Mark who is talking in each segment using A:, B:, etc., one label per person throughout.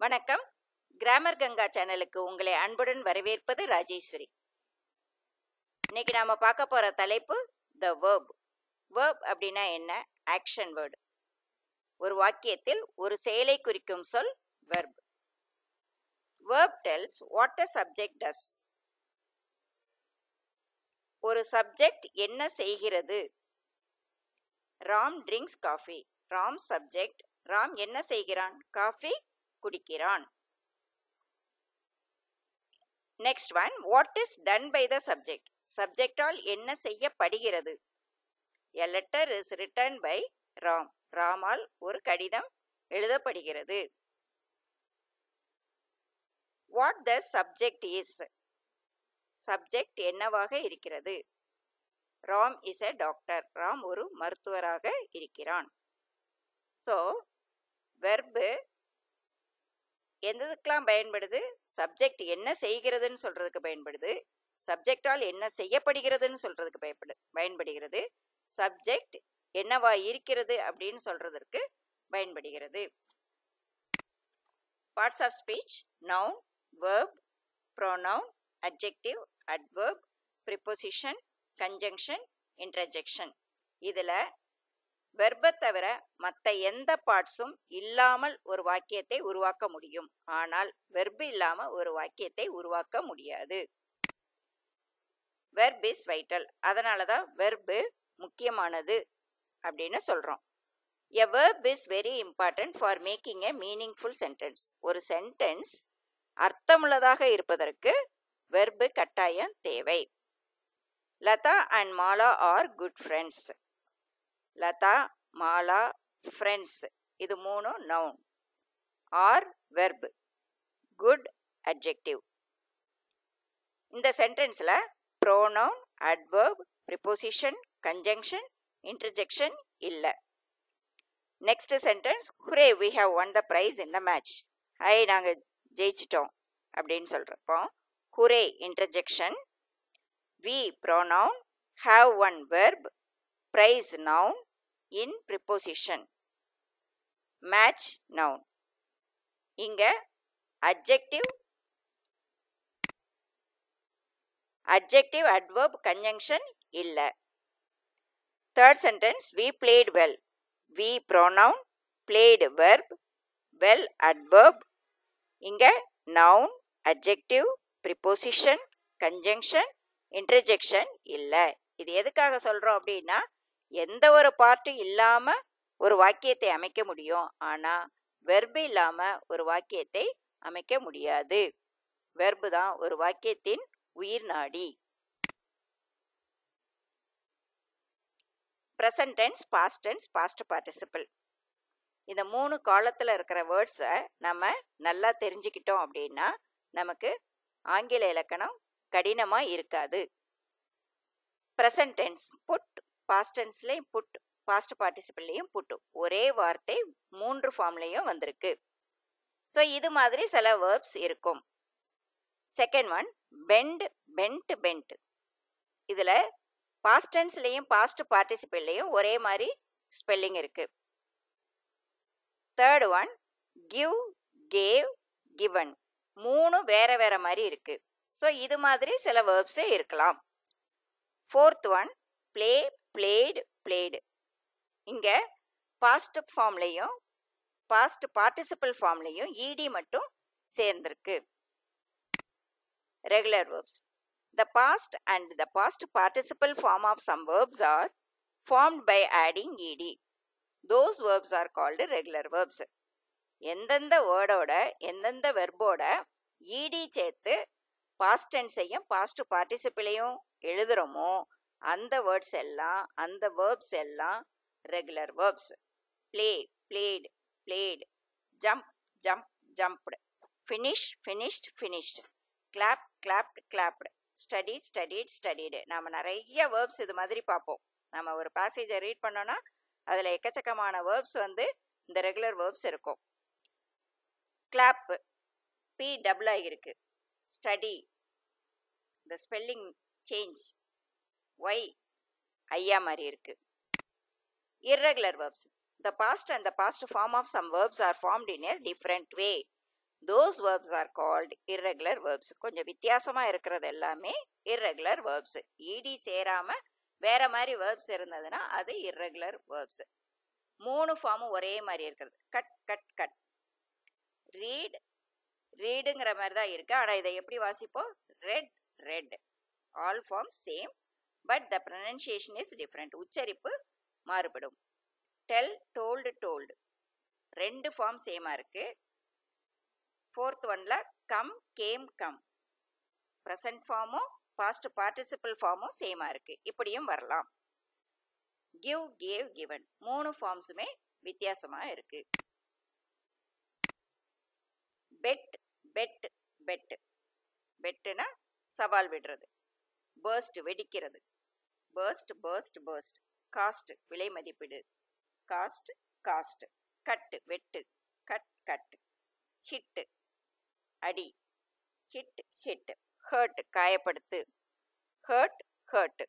A: வணக்கம் கிராமர் கங்கா சேனலுக்கு உங்களை அன்புடன் வரவேற்பது ராஜேஸ்வரி இன்னைக்கு நாம பார்க்க போற தலைப்பு த வேர்ப் வேர்ப் அப்படின்னா என்ன ஆக்ஷன் வேர்டு ஒரு வாக்கியத்தில் ஒரு செயலை குறிக்கும் சொல் verb verb tells what a subject does ஒரு சப்ஜெக்ட் என்ன செய்கிறது Ram drinks coffee Ram subject Ram என்ன செய்கிறான் காஃபி குடிக்கிறான் next one what is done by the subject சப்ஜெக்டால் என்ன செய்யப்படுகிறது a letter is written by Ram ராமால் ஒரு கடிதம் எழுதப்படுகிறது what the subject is subject என்னவாக இருக்கிறது ராம் இஸ் எ டாக்டர் ராம் ஒரு மருத்துவராக இருக்கிறான் ஸோ வெர்பு எந்ததுக்கெல்லாம் பயன்படுது சப்ஜெக்ட் என்ன செய்கிறதுன்னு சொல்றதுக்கு பயன்படுது சப்ஜெக்டால் என்ன செய்யப்படுகிறதுன்னு சொல்றதுக்கு பயப்படு பயன்படுகிறது சப்ஜெக்ட் என்னவா இருக்கிறது அப்படின்னு சொல்றதற்கு பயன்படுகிறது parts of speech noun verb pronoun adjective adverb preposition conjunction interjection இதில் வெர்பை தவிர மற்ற எந்த பார்ட்ஸும் இல்லாமல் ஒரு வாக்கியத்தை உருவாக்க முடியும் ஆனால் வெர்பு இல்லாமல் ஒரு வாக்கியத்தை உருவாக்க முடியாது வெர்ப் இஸ் வைட்டல் அதனால தான் வெர்பு முக்கியமானது அப்படின்னு சொல்கிறோம் a verb is very important for making a meaningful sentence ஒரு சென்டென்ஸ் அர்த்தமுள்ளதாக இருப்பதற்கு வெர்பு கட்டாயம் தேவை Latha and Mala are good friends Latha Mala friends இது மூணும் noun are verb good adjective இந்த சென்டென்ஸில் pronoun adverb preposition conjunction interjection இல்லை next sentence hurray we have won the prize in the match I நாங்கள் ஜெயிச்சிட்டோம் அப்படின்னு சொல்கிறப்போ hurray interjection we pronoun have won verb prize noun in preposition match noun இங்கே adjective adjective adverb conjunction இல்லை third sentence we played well we pronoun played verb well adverb இங்கே noun adjective preposition conjunction interjection இல்லை இது எதுக்காக சொல்கிறோம் அப்படின்னா எந்த ஒரு பார்ட்டும் இல்லாமல் ஒரு வாக்கியத்தை அமைக்க முடியும் ஆனால் வெர்பு இல்லாமல் ஒரு வாக்கியத்தை அமைக்க முடியாது வெர்பு தான் ஒரு வாக்கியத்தின் உயிர் நாடி present tense past tense past participle இந்த மூணு காலத்தில் இருக்கிற வேர்ட்ஸை நம்ம நல்லா தெரிஞ்சுக்கிட்டோம் அப்படின்னா நமக்கு ஆங்கில இலக்கணம் கடினமாக இருக்காது ப்ரெசன்ட் டென்ஸ் புட் பாஸ்ட் டென்ஸ்லேயும் புட் பாஸ்ட் பார்ட்டிசிபிள்லேயும் புட்டு ஒரே வார்த்தை மூன்று ஃபார்ம்லேயும் வந்திருக்கு ஸோ இது மாதிரி சில வேர்ப்ஸ் இருக்கும் second one bend bend bend இதில் பாஸ்ட் டென்ஸ்லேயும் பாஸ்ட் பார்ட்டிசிபிள்லேயும் ஒரே மாதிரி ஸ்பெல்லிங் இருக்குது third one give gave given மூணு வேற வேற மாதிரி இருக்குது ஸோ இது மாதிரி சில வேர்ப்ஸே இருக்கலாம் fourth one play played played இங்கே பாஸ்ட் ஃபார்ம்லேயும் பாஸ்ட் பார்ட்டிசிபிள் ஃபார்ம்லேயும் இடி மட்டும் சேர்ந்திருக்கு regular verbs the past and the past participle form of some verbs are formed by adding ed those verbs are called regular verbs எந்தெந்த வேர்டோட எந்தெந்த வெர்போட இடி சேர்த்து பாஸ்ட் டென்ஸையும் பாஸ்ட் பார்ட்டிசிபிளையும் எழுதுகிறோமோ அந்த வேர்ட்ஸ் எல்லாம் அந்த வேர்ப்ஸ் எல்லாம் regular verbs play played played jump jump jumped finish finished finished clap clapped clapped study studied studied நம்ம நிறைய வேர்ப்ஸ் இது மாதிரி பார்ப்போம் நம்ம ஒரு பேசேஜை ரீட் பண்ணோன்னா அதில் எக்கச்சக்கமான வேர்ப்ஸ் வந்து இந்த ரெகுலர் வேர்ப்ஸ் இருக்கும் கிளாப்பு பி டபுள் ஆகிருக்கு ஸ்டடி இந்த ஸ்பெல்லிங் சேஞ்ச் ஒய் ஐயா மாதிரி இருக்கு irregular verbs the past and the past form of some verbs are formed in a different way those verbs are called irregular verbs கொஞ்சம் வித்தியாசமாக இருக்கிறது எல்லாமே irregular verbs இடி சேராம வேற மாதிரி வேர்ப்ஸ் இருந்ததுன்னா அது irregular verbs மூணு ஃபார்மும் ஒரே மாதிரி இருக்கிறது கட் கட் கட் ரீட் ரீடுங்கிற மாதிரி தான் இருக்கு ஆனால் இதை எப்படி வாசிப்போம் read read all forms same but the pronunciation is different உச்சரிப்பு மாறுபடும் டெல் டோல்டு டோல்டு ரெண்டு ஃபார்ம் சேமாக இருக்கு ஃபோர்த் ஒன்ல கம் கேம் கம் ப்ரெசன்ட் ஃபார்மும் பாஸ்ட் பார்ட்டிசிபிள் ஃபார்மும் சேமாக இருக்கு இப்படியும் வரலாம் கிவ் கேவ் கிவன் மூணு ஃபார்ம்ஸுமே வித்தியாசமாக இருக்கு பெட் பெட் பெட் பெட்டுனா சவால் விடுறது பேர்ஸ்ட் வெடிக்கிறது பேர்ஸ்ட் பேர்ஸ்ட் பேர்ஸ்ட் காஸ்ட் விலை மதிப்பீடு காஸ்ட் காஸ்ட் கட்டு வெட்டு கட் கட் ஹிட் அடி ஹிட் ஹிட் ஹர்ட் காயப்படுத்து hurt hurt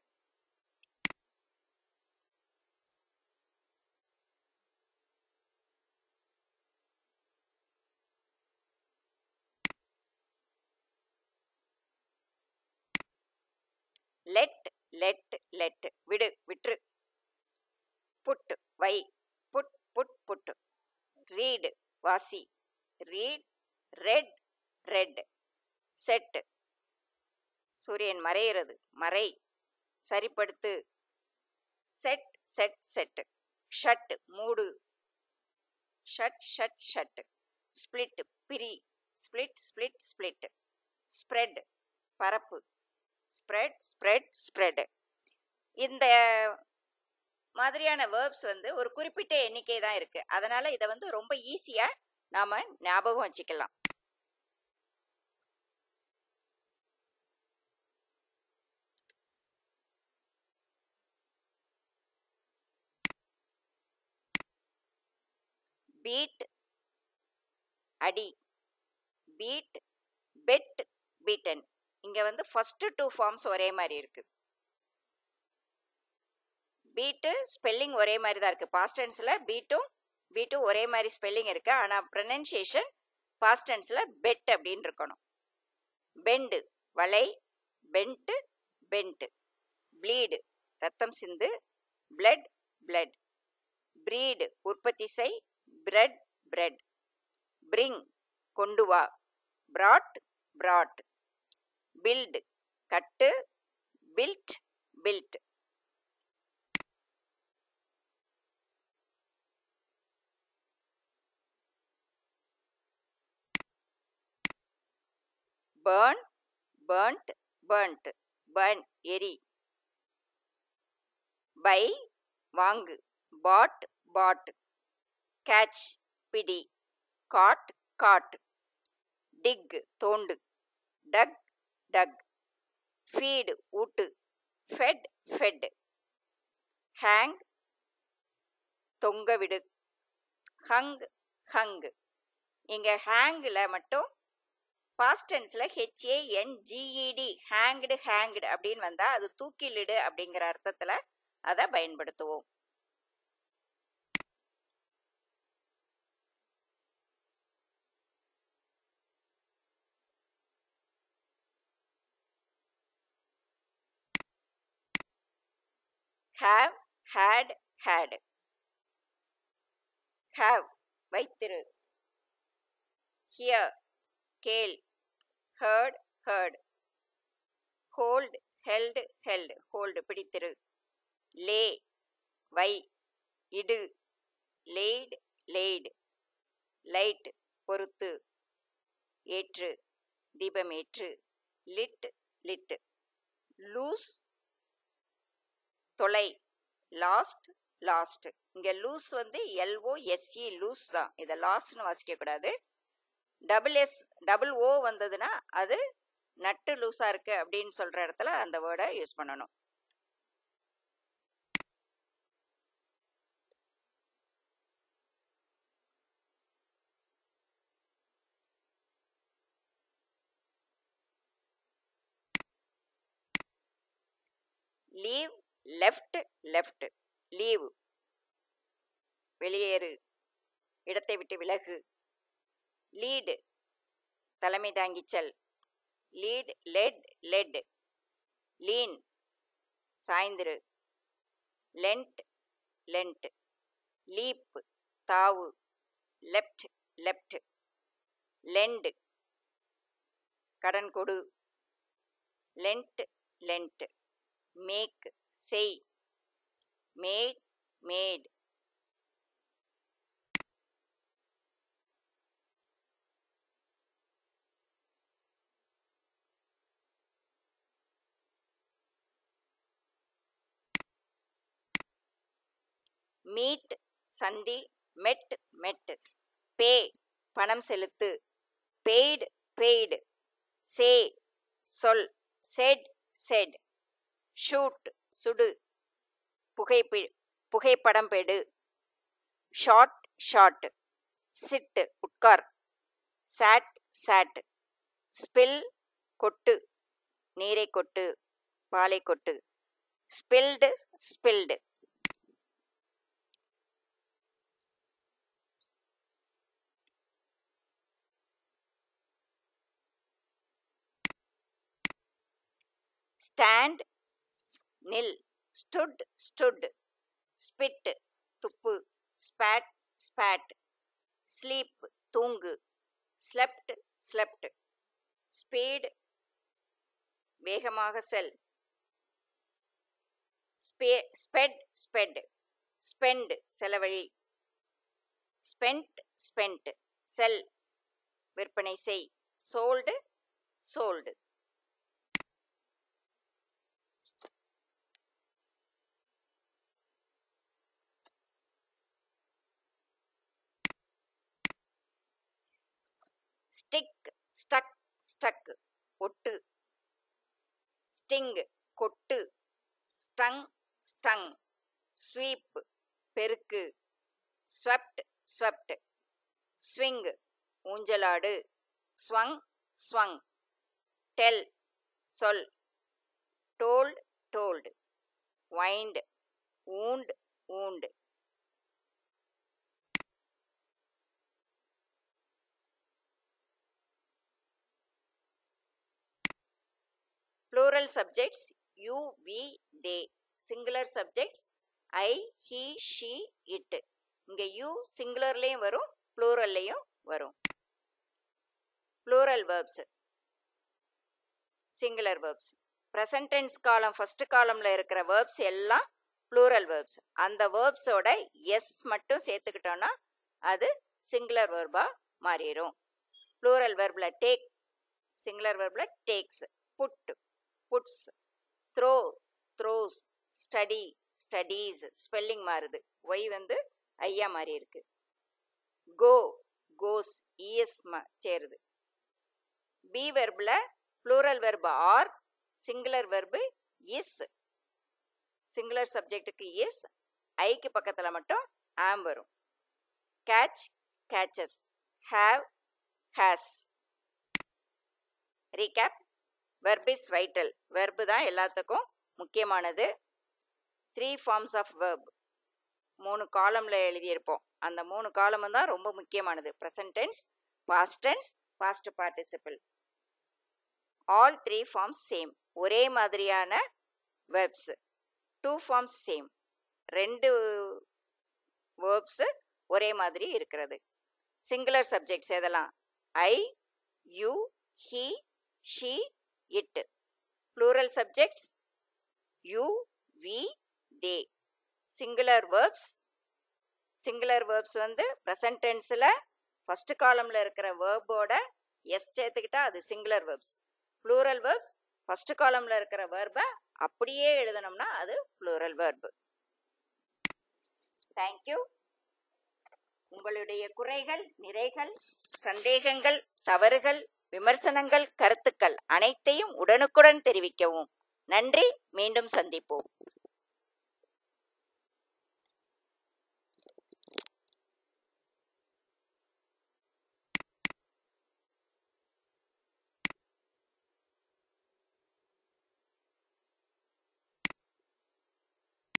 A: let let let விடு விற்று புட் வை புட் புட் புட் ரீடு வாசி ரீட் ரெட் ரெட் செட் சூரியன் மறையிறது மறை சரிப்படுத்து செட் செட் செட் ஷட் மூடு ஷட் ஷட் ஷட் ஸ்பிளிட் பிரி ஸ்பிளிட் ஸ்பிளிட் ஸ்பிளிட் ஸ்ப்ரெட் பரப்பு ஸ்ப்ரெட் ஸ்ப்ரெட் ஸ்ப்ரெட் இந்த மாதிரியான வேர்ப்ஸ் வந்து ஒரு குறிப்பிட்ட எண்ணிக்கை தான் இருக்கு அதனால இதை வந்து ரொம்ப ஈஸியா நாம ஞாபகம் வச்சுக்கலாம் பீட் அடி பீட் பெட் பீட்டன் இங்க வந்து ஃபர்ஸ்ட் டூ ஃபார்ம்ஸ் ஒரே மாதிரி இருக்கு பீட்டு ஸ்பெல்லிங் ஒரே மாதிரி தான் இருக்கு பாஸ்ட் டென்ஸ்ல பீட்டும் பீட்டும் ஒரே மாதிரி ஸ்பெல்லிங் இருக்கு ஆனா ப்ரொனன்சியேஷன் பாஸ்ட் டென்ஸ்ல பெட் அப்படின்னு இருக்கணும் பெண்டு வலை பென்ட்டு பென்ட்டு ப்ளீடு ரத்தம் சிந்து பிளட் பிளட் பிரீடு உற்பத்தி செய் பிரெட் பிரெட் பிரிங் கொண்டு வா பிராட் பிராட் பில்ட் கட்டு built built burn burnt burnt burn எரி பை வாங்கு பாட் பாட் கேட்ச் பிடி காட் காட் டிக் தோண்டு டக் டக் ஃபீடு ஊட்டு ஃபெட் ஃபெட் ஹேங் தொங்க விடு ஹங் ஹங் இங்க ஹேங்கில் மட்டும் பாஸ்ட் டென்ஸில் ஹெச்ஏஎன் ஜிஇடி ஹேங்டு ஹேங்டு அப்படின்னு வந்தால் அது தூக்கிலிடு அப்படிங்கிற அர்த்தத்தில் அதை பயன்படுத்துவோம் have had had have வைத்திரு hear கேள் heard heard hold held held hold பிடித்திரு lay வை இடு laid laid light பொறுத்து ஏற்று தீபமேற்று லிட் லிட் லூஸ் தொலை லாஸ்ட் லாஸ்ட் இங்க லூஸ் வந்து எல்ஓ எஸ்இ லூஸ் தான் இதை லாஸ்ட்னு வாசிக்க கூடாது டபுள் எஸ் டபுள் ஓ வந்ததுன்னா அது நட்டு லூஸா இருக்கு அப்படின்னு சொல்ற இடத்துல அந்த வேர்டை யூஸ் பண்ணணும் லீவ் லெஃப்ட் லெஃப்ட் லீவ் வெளியேறு இடத்தை விட்டு விலகு லீடு தலைமை தாங்கிச் செல் லீட் லெட் லெட் லீன் சாய்ந்திரு லென்ட் லென்ட் லீப் தாவு லெஃப்ட் லெஃப்ட் லெண்ட் கடன் கொடு லென்ட் லென்ட் மேக் செய் மேட் மேட் மீட் சந்தி மெட் மெட் பே பணம் செலுத்து பெய்டு பெய்டு சே சொல் செட் செட் ஷூட் சுடு புகைப்பி புகைப்படம் பெடு ஷார்ட் ஷார்ட் சிட்டு உட்கார் சாட் சாட் ஸ்பில் கொட்டு நீரை கொட்டு பாலை கொட்டு ஸ்பில்டு ஸ்பில்டு ஸ்டாண்ட் நில் ஸ்டுட் ஸ்டுட் ஸ்பிட் துப்பு ஸ்பேட் ஸ்பேட் ஸ்லீப் தூங்கு ஸ்லெப்ட் ஸ்லெப்ட் ஸ்பீட் வேகமாக செல் ஸ்பே ஸ்பெட் ஸ்பெட் ஸ்பெண்ட் செலவழி ஸ்பெண்ட் ஸ்பெண்ட் செல் விற்பனை செய் sold sold stick stuck stuck ஒட்டு ஸ்டிங் கொட்டு ஸ்டங் ஸ்டங் ஸ்வீப் பெருக்கு ஸ்வெப்ட் ஸ்வெப்ட் ஸ்விங் ஊஞ்சலாடு ஸ்வங் ஸ்வங் டெல் சொல் told told wind wound wound plural subjects you we they singular subjects i he she it இங்க you singularலையும் வரும் pluralலையும் வரும் plural verbs singular verbs present tense காலம் first காலம்ல இருக்கிற verbs எல்லாம் plural verbs அந்த verbsோட எஸ் மட்டும் சேர்த்துக்கிட்டோம்னா அது singular verb-ஆ மாறிடும் plural verbல take singular verbல takes put puts throw throws study studies spelling மாறுது ஒய் வந்து ஐயா மாறி இருக்கு கோ கோஸ் இஎஸ் சேருது பி வெர்பில் plural verb are singular verb is singular சப்ஜெக்ட்டுக்கு இஸ் ஐக்கு பக்கத்தில் மட்டும் ஆம் வரும் catch catches have has recap verb is vital verb தான் எல்லாத்துக்கும் முக்கியமானது த்ரீ ஃபார்ம்ஸ் ஆஃப் வெர்ப் மூணு காலமில் எழுதியிருப்போம் அந்த மூணு காலமும் தான் ரொம்ப முக்கியமானது present tense past tense past participle all three forms same ஒரே மாதிரியான வெர்ப்ஸ் டூ ஃபார்ம்ஸ் சேம் ரெண்டு வேர்ப்ஸு ஒரே மாதிரி இருக்கிறது சிங்குலர் சப்ஜெக்ட்ஸ் எதெல்லாம் I you he she it plural subjects you we they singular verbs singular verbs வந்து present டென்ஸில் first காலமில் இருக்கிற வேர்போட எஸ் சேர்த்துக்கிட்டா அது singular verbs plural verbs first காலமில் இருக்கிற வேர்பை அப்படியே எழுதணும்னா அது ப்ளூரல் வேர்பு தேங்க்யூ உங்களுடைய குறைகள் நிறைகள் சந்தேகங்கள் தவறுகள் விமர்சனங்கள் கருத்துக்கள் அனைத்தையும் உடனுக்குடன் தெரிவிக்கவும் நன்றி மீண்டும் சந்திப்போம்